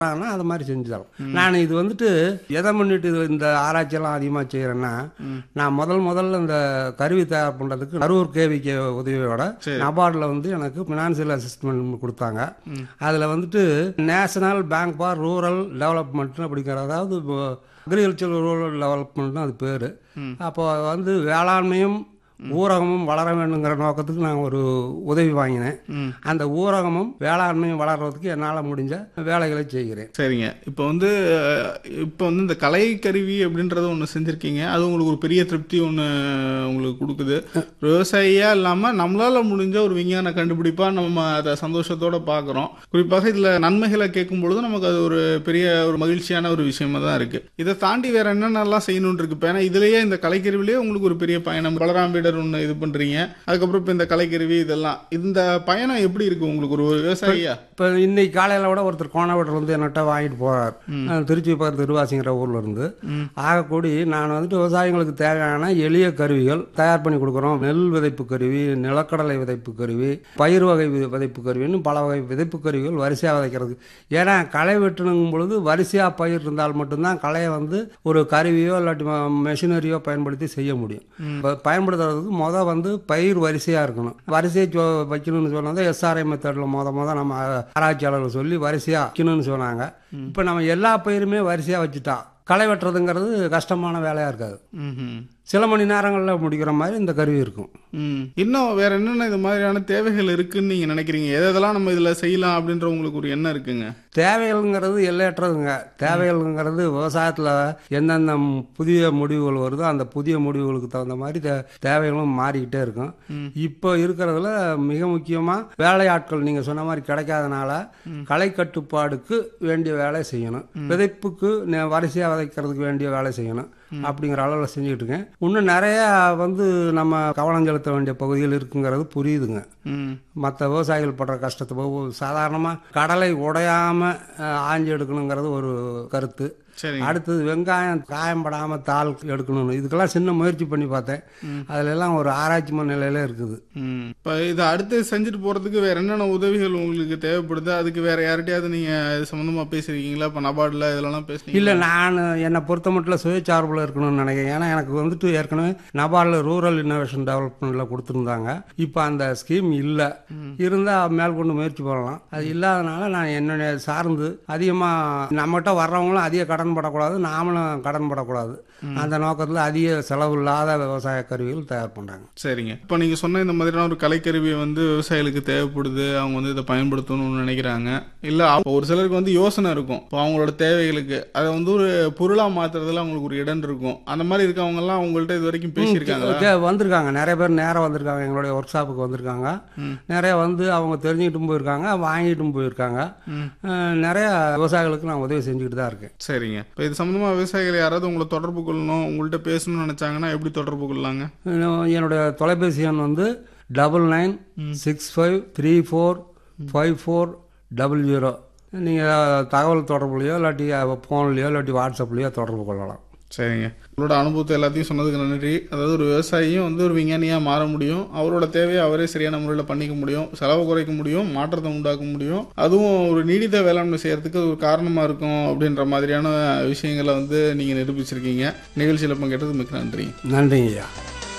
ஆனா அது மாதிரி செஞ்சு தரோம் நான் இது வந்துட்டு எதை முன்னிட்டு இது இந்த ஆராய்ச்சியெல்லாம் அதிகமாக செய்கிறேன்னா நான் முதல் முதல்ல இந்த கருவி தயார் பண்ணுறதுக்கு அரூர் கேவிக்கு உதவியோட நபார்டில் வந்து எனக்கு ஃபினான்சியல் அசிஸ்ட்மெண்ட் கொடுத்தாங்க அதில் வந்துட்டு national bank for rural development அப்படிங்கிற அதாவது அக்ரிகல்ச்சர் ரூரல் டெவலப்மெண்ட்னு அது பேர் அப்போ வந்து வேளாண்மையும் ஊரகமும் வளர வேண்டுங்கிற நோக்கத்துக்கு நான் ஒரு உதவி வாங்கினேன் அந்த ஊரகமும் வேளாண்மையும் வளர்றதுக்கு என்னால் முடிஞ்ச வேலைகளை செய்கிறேன் சரிங்க இப்போ வந்து அஹ், இப்போ வந்து இந்த கலை கருவி அப்படின்றத ஒன்று செஞ்சுருக்கீங்க அது உங்களுக்கு ஒரு பெரிய திருப்தி ஒன்று உங்களுக்கு கொடுக்குது விவசாயியா இல்லாமல் நம்மளால முடிஞ்ச ஒரு விஞ்ஞான கண்டுபிடிப்பாக நம்ம அதை சந்தோஷத்தோட பார்க்குறோம் குறிப்பாக இதில் நன்மைகளை கேட்கும் பொழுது நமக்கு அது ஒரு பெரிய ஒரு மகிழ்ச்சியான ஒரு விஷயமா தான் இருக்குது இதை தாண்டி வேற என்னென்னலாம் செய்யணும்னு இருக்கு இப்போ ஏன்னா இதுலேயே இந்த கலைக்கருவிலேயே உங்களுக்கு ஒரு பெரிய பயணம் பலராம் பீடர் ஒன்று இது பண்ணுறீங்க அதுக்கப்புறம் இப்போ இந்த கலைக்கருவி இதெல்லாம் இந்த பயணம் எப்படி இருக்கு உங்களுக்கு ஒரு விவசாயியா இப்போ இன்னைக்கு காலையில் கூட ஒருத்தர் கோணவட்டில் வந்து என்கிட்ட வாங்கிட்டு போறார் அஹ் திருச்சி பக்கத்து திருவாசிங்கிற ஊர்ல இருந்து ஆகக்கூடி நான் வந்துட்டு விவசாயிகளுக்கு தேவையான எளிய கருவிகள் தயார் பண்ணி கொடுக்குறோம் நெல் விதைப்பு கருவி நிலக்கடலை விதைப்பு கருவி பயிர் வகை வி- விதைப்பு கருவின்னு பல வகை விதைப்பு கருவிகள் வரிசையாக விதைக்கிறது ஏன்னா களை வெட்டணுங்கும் பொழுது வரிசையாக பயிர் இருந்தால் மட்டும்தான் களையை வந்து ஒரு கருவியோ இல்லாட்டி மெஷினரியோ பயன்படுத்தி செய்ய முடியும் இப்ப பயன்படுத்துறதுக்கு முத வந்து பயிர் வரிசையாக இருக்கணும் வரிசையை சொ- வைக்கணும்னு சொன்னது எஸ்ஆர்ஐ மெத்தடில் முத முத நம்ம ஆராய்ச்சியாளர்கள் சொல்லி வரிசையாக வைக்கணும்னு சொன்னாங்க இப்போ நம்ம எல்லா பயிருமே வரிசையாக வச்சுட்டா களை வெட்டுறதுங்கிறது கஷ்டமான வேலையாக இருக்காது ம் சில மணி நேரங்களில் முடிக்கிற மாதிரி இந்த கருவி இருக்கும் ம் இன்னும் வேற என்னென்ன இது மாதிரியான தேவைகள் இருக்குன்னு நீங்க நினைக்கிறீங்க எது எதெல்லாம் நம்ம இதுல செய்யலாம் அப்படின்ற உங்களுக்கு ஒரு எண்ணம் இருக்குங்க தேவைகள்ங்கிறது எல்லையற்றதுங்க தேவைகள்ங்கிறது விவசாயத்தில் எந்தெந்த ம் புதிய முடிவுகள் வருதோ அந்த புதிய முடிவுகளுக்கு தகுந்த மாதிரி தே- தேவைகளும் மாறிக்கிட்டே இருக்கும் இப்போ இருக்கிறதுல மிக முக்கியமாக வேலையாட்கள் நீங்கள் சொன்ன மாதிரி கிடைக்காதனால களை கட்டுப்பாடுக்கு வேண்டிய வேலை செய்யணும் விதைப்புக்கு நெ- வரிசையாக விதைக்கிறதுக்கு வேண்டிய வேலை செய்யணும் அப்படிங்கிற அளவில் செஞ்சுக்கிட்டு இருக்கேன் இன்னும் நிறைய வந்து நம்ம கவனம் செலுத்த வேண்டிய பகுதிகள் இருக்குங்கிறது புரியுதுங்க ம் மற்ற விவசாயிகள் படுற கஷ்டத்தை போக சாதாரணமாக கடலை உடையாம அஹ், ஆஞ்சு எடுக்கணுங்கிறது ஒரு கருத்து சரிங்க அடுத்தது வெங்காயம் காயம்படாம தாள் எடுக்கணும்னு இதுக்கெல்லாம் சின்ன முயற்சி பண்ணி பார்த்தேன் அதுல எல்லாம் ஒரு ஆராய்ச்சி நிலையில இருக்குது ம் இப்போ இதை அடுத்து செஞ்சுட்டு போறதுக்கு வேற என்னென்ன உதவிகள் உங்களுக்கு தேவைப்படுது அதுக்கு வேற யார்கிட்டயாவது நீங்க இது சம்பந்தமா பேசிருக்கீங்களா இப்போ நபார்டில் இதெல்லாம் பேசுனீங்க இல்லை நான் என்னை பொறுத்த மட்டும் சுயசார்பில் இருக்கணும்னு நினைக்கிறேன் ஏன்னா எனக்கு வந்துட்டு ஏற்கனவே நபார்டில் ரூரல் இன்னோவேஷன் டெவலப்மெண்ட்டில் கொடுத்துருந்தாங்க இப்போ அந்த ஸ்கீம் இல்லை இருந்தால் மேற்கொண்டு முயற்சி பண்ணலாம் அது இல்லாதனால நான் என்னுடைய சார்ந்து அதிகமாக நம்மகிட்ட வர்றவங்களும் அதிக கடன் படக்கூடாது நாமளும் கடன் படக்கூடாது அந்த நோக்கத்தில் அதிக செலவு இல்லாத விவசாய கருவிகள் தயார் பண்ணுறாங்க சரிங்க இப்போ நீங்க சொன்ன இந்த மாதிரியான ஒரு கலைக்கருவி வந்து விவசாயிகளுக்கு தேவைப்படுது அவங்க வந்து இதை பயன்படுத்தணும்னு நினைக்கிறாங்க இல்ல அப்ப ஒரு சிலருக்கு வந்து யோசனை இருக்கும் இப்போ அவங்களோட தேவைகளுக்கு அதை வந்து ஒரு பொருளா மாத்துறதுல அவங்களுக்கு ஒரு இடம் இருக்கும் அந்த மாதிரி இருக்கவங்க எல்லாம் உங்கள்ட்ட இது வரைக்கும் பேசியிருக்காங்களா கே- வந்திருக்காங்க நிறைய பேர் நேரம் வந்திருக்காங்க எங்களுடைய ஒர்க் ஷாப்புக்கு வந்திருக்காங்க நிறைய வந்து அவங்க தெரிஞ்சுக்கிட்டும் போயிருக்காங்க வாங்கிட்டும் போயிருக்காங்க அஹ், நிறைய விவசாயிகளுக்கு நான் உதவி செஞ்சுக்கிட்டு தான் இருக்கேன் சரிங்க இப்போ இது சம்பந்தமா விவசாயிகள் யாராவது உங்களை தொடர்பு கொள்ளணும் உங்கள்ட்ட பேசணும்னு நினைச்சாங்கன்னா எப்படி தொடர்பு கொள்ளலாங்க இன்னும் என்னுடைய தொலைபேசி எண் வந்து double nine six five three four five four double zero நீங்கள் தகவல் தொடர்புலையோ இல்லாட்டி ஃபோன்லேயோ இல்லாட்டி வாட்ஸ்அப்லேயோ தொடர்பு கொள்ளலாம் சரிங்க உங்களோட அனுபவத்தை எல்லாத்தையும் சொன்னதுக்கு நன்றி அதாவது ஒரு விவசாயியும் வந்து ஒரு விஞ்ஞானியாக மாற முடியும் அவரோட தேவையை அவரே சரியான முறையில் பண்ணிக்க முடியும் செலவு குறைக்க முடியும் மாற்றத்தை உண்டாக்க முடியும் அதுவும் ஒரு நீடித்த வேளாண்மை செய்யறதுக்கு ஒரு காரணமாக இருக்கும் அப்படின்ற மாதிரியான விஷயங்களை வந்து நீங்கள் நிரூபிச்சிருக்கீங்க நிகழ்ச்சியில் பங்கேற்றது மிக்க நன்றி நன்றிங்க ஐயா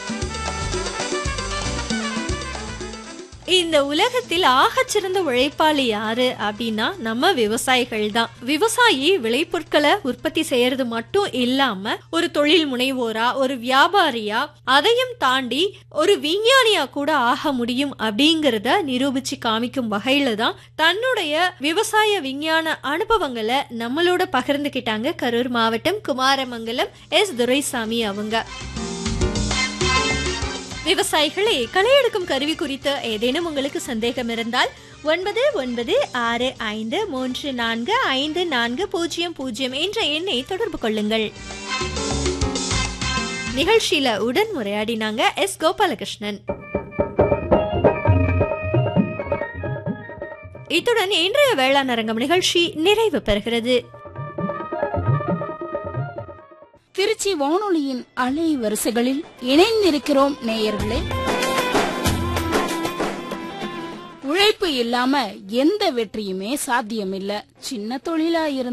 இந்த உலகத்தில் ஆகச்சிறந்த உழைப்பாளி யாரு அப்படின்னா நம்ம விவசாயிகள் தான் விவசாயி விளைபொருட்களை உற்பத்தி செய்யறது மட்டும் இல்லாம ஒரு தொழில் முனைவோரா ஒரு வியாபாரியா அதையும் தாண்டி ஒரு விஞ்ஞானியா கூட ஆக முடியும் அப்படிங்கறத நிரூபிச்சு காமிக்கும் வகையில தான் தன்னுடைய விவசாய விஞ்ஞான அனுபவங்களை நம்மளோட பகிர்ந்துக்கிட்டாங்க கரூர் மாவட்டம் குமாரமங்கலம் எஸ் துரைசாமி அவங்க விவசாயிகளே களை எடுக்கும் கருவி குறித்து ஏதேனும் உங்களுக்கு சந்தேகம் இருந்தால் ஒன்பது ஒன்பது ஆறு ஐந்து மூன்று நான்கு ஐந்து நான்கு பூஜ்ஜியம் பூஜ்ஜியம் என்ற எண்ணை தொடர்பு கொள்ளுங்கள் நிகழ்ச்சியில உடன் உரையாடினாங்க எஸ் கோபாலகிருஷ்ணன் இத்துடன் இன்றைய வேளாண் அரங்கம் நிகழ்ச்சி நிறைவு பெறுகிறது திருச்சி வானொலியின் அலை வரிசைகளில் இணைந்திருக்கிறோம் நேயர்களே உழைப்பு இல்லாம எந்த வெற்றியுமே சாத்தியமில்ல சின்ன தொழிலா இருந்தா